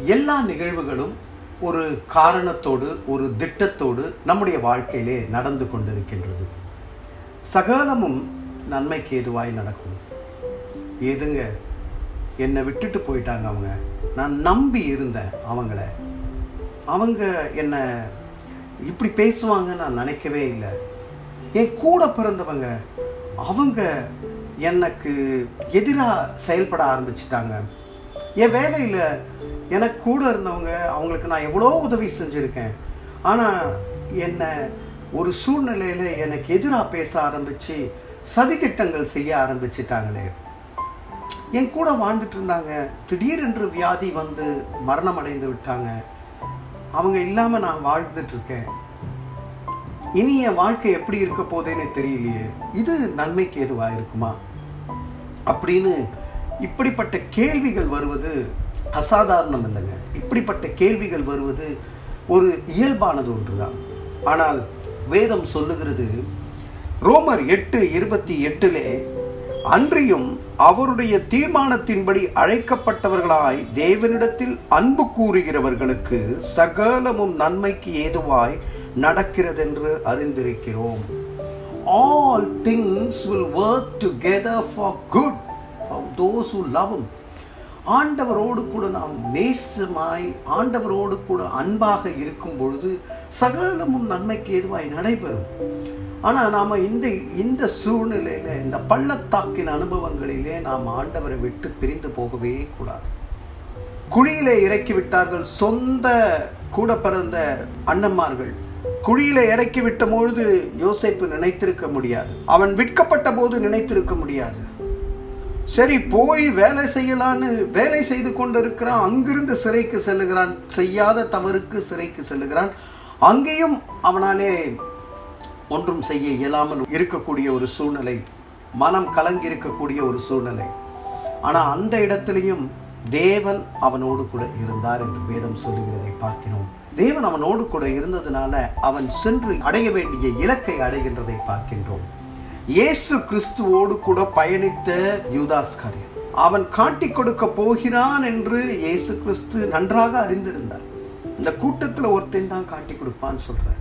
எல்லா நிகழ்வுகளும் ஒரு காரணத்தோடு ஒரு திட்டத்தோடு நம்முடைய வாழ்க்கையிலே நடந்து கொண்டிருக்கின்றது சகலமும் நன்மைக்கு ஏதுவாய் நடக்கும் ஏதுங்க என்னை விட்டுட்டு போயிட்டாங்க அவங்க நான் நம்பி இருந்தேன் அவங்கள அவங்க என்னை இப்படி பேசுவாங்க நான் நினைக்கவே இல்லை என் கூட பிறந்தவங்க அவங்க எனக்கு எதிராக செயல்பட ஆரம்பிச்சிட்டாங்க என் வேலையில் எனக்கு கூட இருந்தவங்க அவங்களுக்கு நான் எவ்வளோ உதவி செஞ்சுருக்கேன் ஆனால் என்னை ஒரு சூழ்நிலையில் எனக்கு எதிராக பேச ஆரம்பித்து சதித்திட்டங்கள் செய்ய ஆரம்பிச்சிட்டாங்களே என் கூட வாழ்ந்துட்டு இருந்தாங்க திடீரென்று வியாதி வந்து மரணம் அடைந்து விட்டாங்க அவங்க இல்லாமல் நான் வாழ்ந்துட்டு இருக்கேன் இனி என் வாழ்க்கை எப்படி இருக்க போதேன்னு தெரியலையே இது நன்மைக்கு எதுவாக இருக்குமா அப்படின்னு இப்படிப்பட்ட கேள்விகள் வருவது அசாதாரணம் இல்லைங்க இப்படிப்பட்ட கேள்விகள் வருவது ஒரு இயல்பானது ஒன்றுதான் ஆனால் வேதம் சொல்லுகிறது ரோமர் எட்டு இருபத்தி எட்டிலே அன்றியும் அவருடைய தீர்மானத்தின்படி அழைக்கப்பட்டவர்களாய் தேவனிடத்தில் அன்பு கூறுகிறவர்களுக்கு சகலமும் நன்மைக்கு ஏதுவாய் நடக்கிறதென்று அறிந்திருக்கிறோம் all things will work together for good for those who love him ஆண்டவரோடு கூட நாம் நேசமாய் ஆண்டவரோடு கூட அன்பாக இருக்கும் பொழுது சகலமும் நன்மைக்கு ஏதுவாய் நடைபெறும் ஆனால் நாம் இந்த இந்த சூழ்நிலையில் இந்த பள்ளத்தாக்கின் அனுபவங்களிலே நாம் ஆண்டவரை விட்டு பிரிந்து போகவே கூடாது குழியிலே இறக்கி விட்டார்கள் சொந்த கூட பிறந்த அண்ணன்மார்கள் குழியில இறக்கி விட்ட பொழுது யோசேப்பு நினைத்திருக்க முடியாது அவன் விற்கப்பட்ட போது நினைத்திருக்க முடியாது சரி போய் வேலை செய்யலான்னு வேலை செய்து கொண்டிருக்கிறான் அங்கிருந்து சிறைக்கு செல்லுகிறான் செய்யாத தவறுக்கு சிறைக்கு செல்லுகிறான் அங்கேயும் அவனாலே ஒன்றும் செய்ய இயலாமல் இருக்கக்கூடிய ஒரு சூழ்நிலை மனம் கலங்கி இருக்கக்கூடிய ஒரு சூழ்நிலை ஆனால் அந்த இடத்திலையும் தேவன் அவனோடு கூட இருந்தார் என்று வேதம் சொல்லுகிறதை பார்க்கிறோம் தேவன் அவனோடு கூட இருந்ததுனால அவன் சென்று அடைய வேண்டிய இலக்கை அடைகின்றதை பார்க்கின்றோம் இயேசு கிறிஸ்துவோடு கூட பயணித்த யூதாஸ்காரியன் அவன் காட்டி கொடுக்க போகிறான் என்று இயேசு கிறிஸ்து நன்றாக அறிந்திருந்தார் இந்த கூட்டத்தில் ஒருத்தன் தான் காட்டி கொடுப்பான்னு சொல்றார்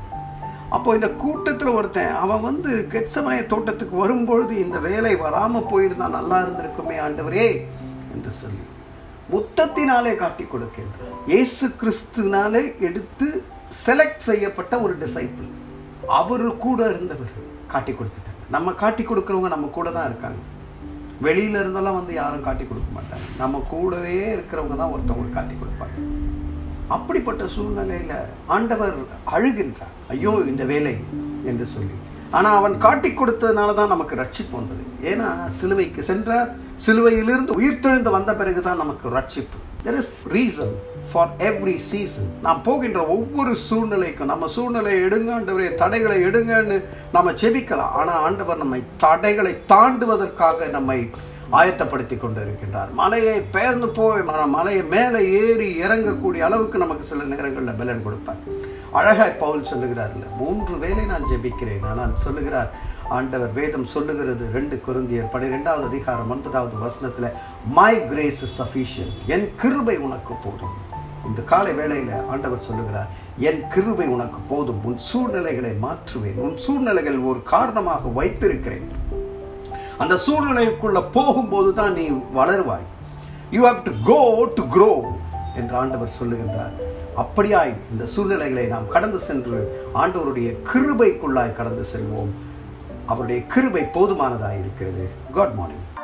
அப்போ இந்த கூட்டத்தில் ஒருத்தன் அவன் வந்து கெட்சமனைய தோட்டத்துக்கு வரும்பொழுது இந்த வேலை வராம போயிருந்தா நல்லா இருந்திருக்குமே ஆண்டவரே என்று சொல்லி முத்தத்தினாலே காட்டி கொடுக்கின்றார் இயேசு கிறிஸ்துனாலே எடுத்து செலக்ட் செய்யப்பட்ட ஒரு டிசைபிள் அவரு கூட இருந்தவர் காட்டி கொடுத்துட்டாங்க நம்ம காட்டி கொடுக்குறவங்க நம்ம கூட தான் இருக்காங்க வெளியில இருந்தெல்லாம் வந்து யாரும் காட்டி கொடுக்க மாட்டாங்க நம்ம கூடவே இருக்கிறவங்க தான் ஒருத்தவங்களுக்கு காட்டி கொடுப்பாங்க அப்படிப்பட்ட சூழ்நிலையில ஆண்டவர் அழுகின்றார் ஐயோ இந்த வேலை என்று சொல்லி ஆனா அவன் காட்டி கொடுத்ததுனால தான் நமக்கு ரட்சிப்பு வந்தது ஏன்னா சிலுவைக்கு சென்றார் சிலுவையிலிருந்து உயிர்த்தெழுந்து வந்த பிறகுதான் நமக்கு ரட்சிப்பு there is reason for every season நாம் போகின்ற ஒவ்வொரு சூழ்நிலைக்கும் நம்ம சூழ்நிலையை எடுங்க ஆண்டவரே தடைகளை எடுங்கன்னு நம்ம செபிக்கலாம் ஆனால் ஆண்டவர் நம்மை தடைகளை தாண்டுவதற்காக நம்மை ஆயத்தப்படுத்தி கொண்டு இருக்கின்றார் மலையை பெயர்ந்து போய் ம- மலையை மேலே ஏறி இறங்கக்கூடிய அளவுக்கு நமக்கு சில நேரங்களில் பலன் கொடுப்பார் அழகாய் பவுல் சொல்லுகிறார்ல மூன்று வேளை நான் ஜெபிக்கிறேன் ஆனால் சொல்லுகிறார் ஆண்டவர் வேதம் சொல்லுகிறது ரெண்டு குருந்தியர் பனிரெண்டாவது அதிகாரம் ஒன்பதாவது வசனத்தில் மை கிரேஸ் இஸ் சஃபிஷியன்ட் என் கிருபை உனக்கு போதும் இன்று காலை வேளையில் ஆண்டவர் சொல்லுகிறார் என் கிருபை உனக்கு போதும் உன் சூழ்நிலைகளை மாற்றுவேன் உன் சூழ்நிலைகள் ஒரு காரணமாக வைத்திருக்கிறேன் அந்த சூழ்நிலைக்குள்ள போகும்போது தான் நீ வளருவாய் you have to go to grow என்று ஆண்டவர் சொல்லுகின்றார் அப்படியாய் இந்த சூழ்நிலைகளை நாம் கடந்து சென்று ஆண்டவருடைய கிருபைக்குள்ளாய் கடந்து செல்வோம் அவருடைய கிருபை போதுமானதாய் இருக்கிறது காட் மார்னிங்